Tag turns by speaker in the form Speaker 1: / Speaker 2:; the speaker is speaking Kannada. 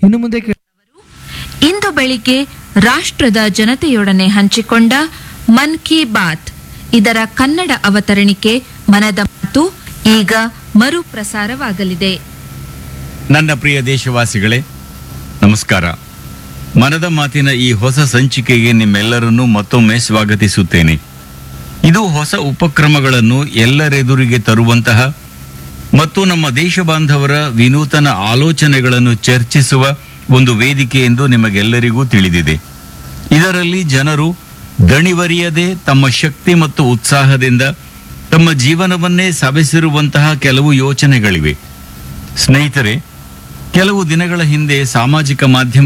Speaker 1: ಇನ್ನು ಮುಂದೆ ಕೇಳಿ
Speaker 2: ಇಂದು ಬೆಳಿಗ್ಗೆ ರಾಷ್ಟ್ರದ ಜನತೆಯೊಡನೆ ಹಂಚಿಕೊಂಡ ಮನ್ ಕಿ ಬಾತ್ ಇದರ ಕನ್ನಡ ಅವತರಣಿಕೆ ಮನದ ಮಾತು ಈಗ ಮರುಪ್ರಸಾರವಾಗಲಿದೆ
Speaker 3: ನನ್ನ ಪ್ರಿಯ ದೇಶವಾಸಿಗಳೇ ನಮಸ್ಕಾರ ಮನದ ಮಾತಿನ ಈ ಹೊಸ ಸಂಚಿಕೆಗೆ ನಿಮ್ಮೆಲ್ಲರನ್ನೂ ಮತ್ತೊಮ್ಮೆ ಸ್ವಾಗತಿಸುತ್ತೇನೆ ಇದು ಹೊಸ ಉಪಕ್ರಮಗಳನ್ನು ಎಲ್ಲರೆದುರಿಗೆ ತರುವಂತಹ ಮತ್ತು ನಮ್ಮ ದೇಶ ಬಾಂಧವರ ವಿನೂತನ ಆಲೋಚನೆಗಳನ್ನು ಚರ್ಚಿಸುವ ಒಂದು ವೇದಿಕೆ ಎಂದು ನಿಮಗೆಲ್ಲರಿಗೂ ತಿಳಿದಿದೆ ಇದರಲ್ಲಿ ಜನರು ದಣಿವರಿಯದೆ ತಮ್ಮ ಶಕ್ತಿ ಮತ್ತು ಉತ್ಸಾಹದಿಂದ ತಮ್ಮ ಜೀವನವನ್ನೇ ಸವೆಸಿರುವಂತಹ ಕೆಲವು ಯೋಚನೆಗಳಿವೆ ಸ್ನೇಹಿತರೆ ಕೆಲವು ದಿನಗಳ ಹಿಂದೆ ಸಾಮಾಜಿಕ ಮಾಧ್ಯಮ